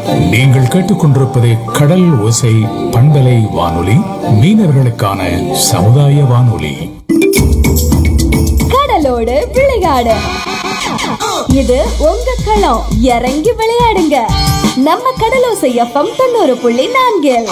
நீங்கள் கேட்டுக்கொண்டிருப்பது கடல் ஓசை பண்பலை வானொலி மீனவர்களுக்கான சமுதாய வானொலி கடலோடு விளையாடு இது உங்க களம் இறங்கி விளையாடுங்க நம்ம கடலோசை எஃப்எம் தொண்ணூறு புள்ளி நான்கில்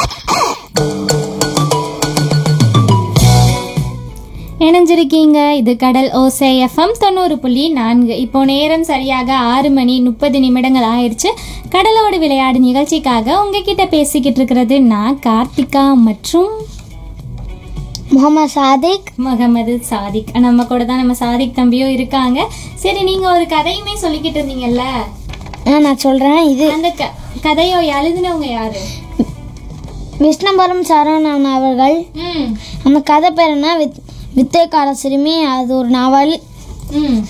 இணைஞ்சிருக்கீங்க இது கடல் ஓசை எஃப்எம் தொண்ணூறு புள்ளி நான்கு இப்போ நேரம் சரியாக ஆறு மணி முப்பது நிமிடங்கள் ஆயிடுச்சு கடலோடு விளையாடு நிகழ்ச்சிக்காக உங்ககிட்ட பேசிக்கிட்டு இருக்கிறது நான் கார்த்திகா மற்றும் முகமது சாதிக் முகமது சாதிக் நம்ம கூட தான் நம்ம சாதிக் தம்பியும் இருக்காங்க சரி நீங்க ஒரு கதையுமே சொல்லிக்கிட்டு இருந்தீங்கல்ல ஆ, நான் சொல்கிறேன் இது அந்த க கதையோ எழுதினவங்க யாரு விஷ்ணபுரம் சரவணன் அவர்கள் ம் அந்த கதை பேர் என்ன வித் வித்தைக்கார சிறுமி அது ஒரு நாவல் ம்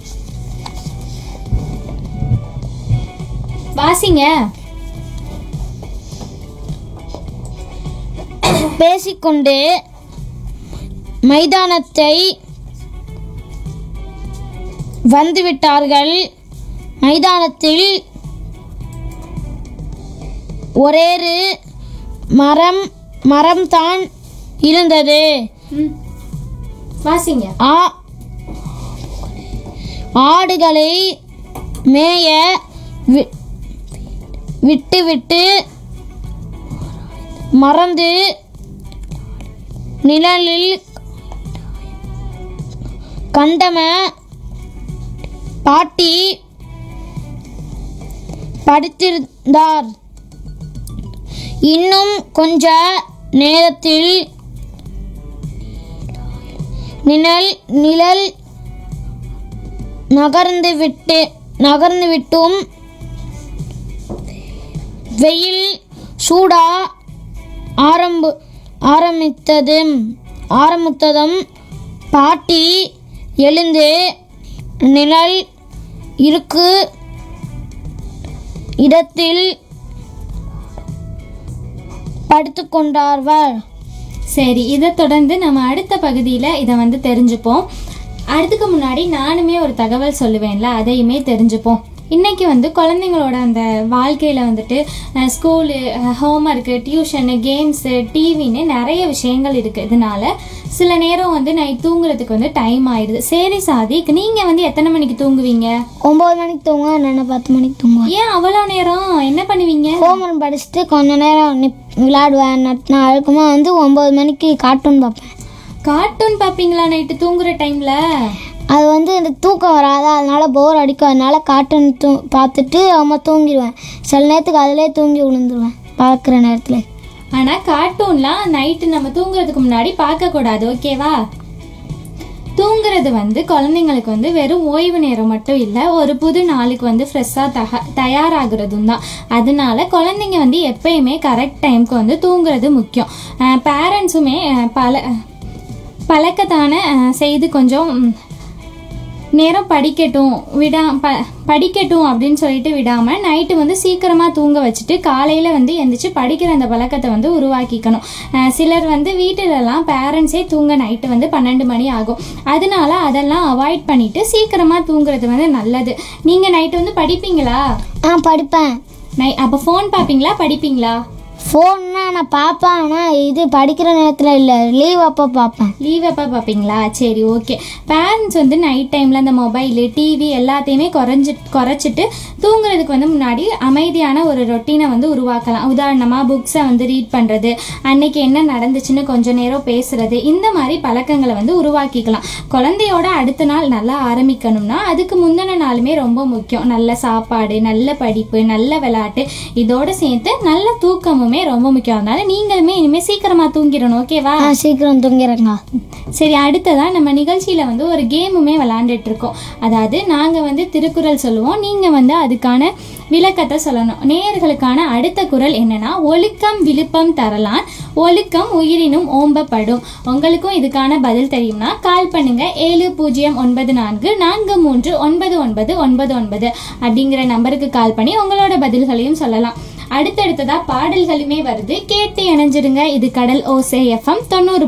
வாசிங்க பேசிக்கொண்டு மைதானத்தை வந்துவிட்டார்கள் மைதானத்தில் ஒரேரு மரம் மரம்தான் இருந்தது ம் வாசிங்க ஆ ஆடுகளை மேய வி- விட்டுவிட்டு மறந்து நிழலில் கண்டம பாட்டி படுத்திருந்தார் இன்னும் கொஞ்ச நேரத்தில் நிழல் நிழல் நகர்ந்து விட்டு நகர்ந்து விட்டும் வெயில் சூடா ஆரம்பு ஆரம்பித்ததும் ஆரம்பித்ததும் பாட்டி எழுந்து நிழல் இருக்கு இடத்தில் படுத்துக்கொண்டார்கள் சரி இதை தொடர்ந்து நம்ம அடுத்த பகுதியில் இதை வந்து தெரிஞ்சுப்போம் அதுக்கு முன்னாடி நானுமே ஒரு தகவல் சொல்லுவேன்ல அதையுமே தெரிஞ்சுப்போம் இன்னைக்கு வந்து குழந்தைங்களோட அந்த வாழ்க்கையில் வந்துட்டு ஸ்கூலு ஹோம்ஒர்க்கு டியூஷனு கேம்ஸு டிவின்னு நிறைய விஷயங்கள் இருக்குது இதனால சில நேரம் வந்து நைட் தூங்குறதுக்கு வந்து டைம் ஆயிடுது சரி சாதிக் நீங்கள் வந்து எத்தனை மணிக்கு தூங்குவீங்க ஒம்பது மணிக்கு தூங்குவேன் நான் பத்து மணிக்கு தூங்குவேன் ஏன் அவ்வளோ நேரம் என்ன பண்ணுவீங்க ஹோம்ஒர்க் படிச்சுட்டு கொஞ்ச நேரம் நிப் விளையாடுவேன் நட்- நான் அதுக்குமா வந்து ஒம்பது மணிக்கு கார்ட்டூன் பார்ப்பேன் கார்ட்டூன் பார்ப்பீங்களா நைட்டு தூங்குற டைமில் அது வந்து இந்த தூக்கம் வராதா அதனால போர் அடிக்கும் அதனால கார்ட்டூன் தூ பார்த்துட்டு அம்மா தூங்கிடுவேன் சில நேரத்துக்கு அதிலே தூங்கி விழுந்துருவேன் பார்க்குற நேரத்தில் ஆனால் கார்ட்டூன்லாம் நைட்டு நம்ம தூங்குறதுக்கு முன்னாடி பார்க்கக்கூடாது ஓகேவா தூங்குறது வந்து குழந்தைங்களுக்கு வந்து வெறும் ஓய்வு நேரம் மட்டும் இல்லை ஒரு புது நாளுக்கு வந்து ஃப்ரெஷ்ஷாக தக தயாராகிறதும் தான் அதனால குழந்தைங்க வந்து எப்பயுமே கரெக்ட் டைம்க்கு வந்து தூங்குறது முக்கியம் பேரண்ட்ஸுமே பல பழக்கத்தான அஹ், செய்து கொஞ்சம் ம், நேரம் படிக்கட்டும் விடா ப படிக்கட்டும் அப்படின்னு சொல்லிட்டு விடாமல் நைட்டு வந்து சீக்கிரமாக தூங்க வச்சுட்டு காலையில் வந்து எந்திரிச்சு படிக்கிற அந்த பழக்கத்தை வந்து உருவாக்கிக்கணும் அஹ் சிலர் வந்து வீட்டிலலாம் பேரண்ட்ஸே தூங்க நைட்டு வந்து பன்னெண்டு மணி ஆகும் அதனால அதெல்லாம் அவாய்ட் பண்ணிட்டு சீக்கிரமாக தூங்குறது வந்து நல்லது நீங்கள் நைட்டு வந்து படிப்பீங்களா ஆ படிப்பேன் நை அப்போ ஃபோன் பார்ப்பீங்களா படிப்பீங்களா ஃபோன்னா நான் பார்ப்பேன் ஆனால் இது படிக்கிற நேரத்தில் இல்லை லீவ் அப்போ பார்ப்பேன் லீவ் எப்போ பார்ப்பீங்களா சரி ஓகே பேரண்ட்ஸ் வந்து நைட் டைமில் அந்த மொபைலு டிவி எல்லாத்தையுமே குறைஞ்சி குறைச்சிட்டு தூங்குறதுக்கு வந்து முன்னாடி அமைதியான ஒரு ரொட்டீனை வந்து உருவாக்கலாம் உதாரணமாக புக்ஸை வந்து ரீட் பண்ணுறது அன்னைக்கு என்ன நடந்துச்சுன்னு கொஞ்ச நேரம் பேசுறது இந்த மாதிரி பழக்கங்களை வந்து உருவாக்கிக்கலாம் குழந்தையோட அடுத்த நாள் நல்லா ஆரம்பிக்கணும்னா அதுக்கு முந்தின நாளுமே ரொம்ப முக்கியம் நல்ல சாப்பாடு நல்ல படிப்பு நல்ல விளையாட்டு இதோட சேர்த்து நல்ல தூக்கமுமே ரொம்ப முக்கியம் அதனால நீங்களுமே இனிமேல் சீக்கிரமாக தூங்கிடணும் ஓகேவா ஆ சீக்கிரம் தூங்கிறேங்க சரி அடுத்ததா நம்ம நிகழ்ச்சியில் வந்து ஒரு கேமுமே விளாண்டுட்டு இருக்கோம் அதாவது நாங்கள் வந்து திருக்குறள் சொல்லுவோம் நீங்கள் வந்து அதுக்கான விளக்கத்தை சொல்லணும் நேயர்களுக்கான அடுத்த குறள் என்னன்னா ஒழுக்கம் விழுப்பம் தரலான் ஒழுக்கம் உயிரினும் ஓம்பப்படும் உங்களுக்கும் இதுக்கான பதில் தெரியும்னா கால் பண்ணுங்க ஏழு பூஜ்ஜியம் ஒன்பது நான்கு நான்கு மூன்று ஒன்பது ஒன்பது ஒன்பது ஒன்பது அப்படிங்கிற நம்பருக்கு கால் பண்ணி உங்களோட பதில்களையும் சொல்லலாம் அடுத்தடுத்ததா பாடல்களுமே வருது கேட்டு இணைஞ்சிருங்க இது கடல் ஓசே எஃப்எம் தொண்ணூறு